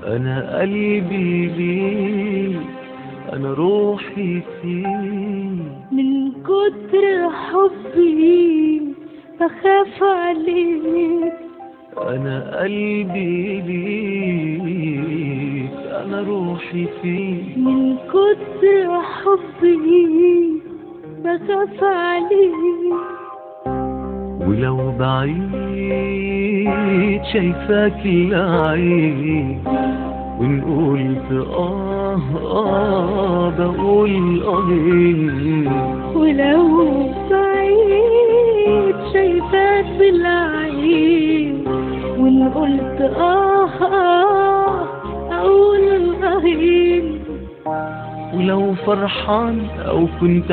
أنا قلبي ليه أنا روحي فيه من كتر حبي بخاف عليك أنا قلبي ليك أنا روحي فيه من كتر حبي بخاف عليك ولو بعيد شايفاك العين وإن قلت آه آه بقول آه ولو بعيد شايفاك بالعين وإن قلت آه آه أقول الغهين ولو فرحان أو كنت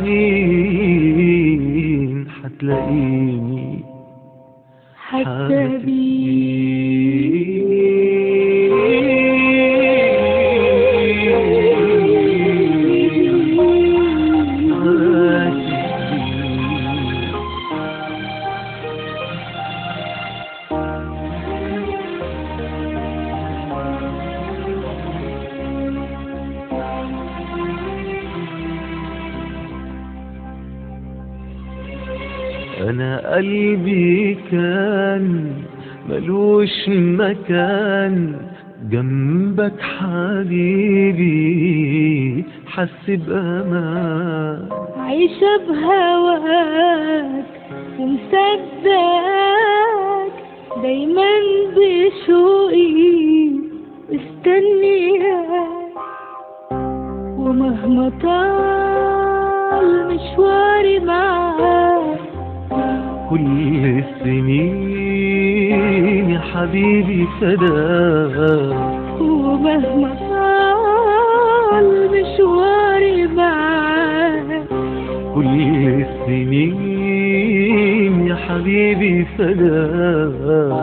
حزين حتلاقيني حتى أنا قلبي كان ملوش مكان جنبك حبيبي حس بأمان عايشة بهواك ومصدقك دايما بشوقي مستنياك ومهما طال مشواري معاك كل السنين يا حبيبي فداك ومهما طال مشواري معاك كل السنين يا حبيبي فداك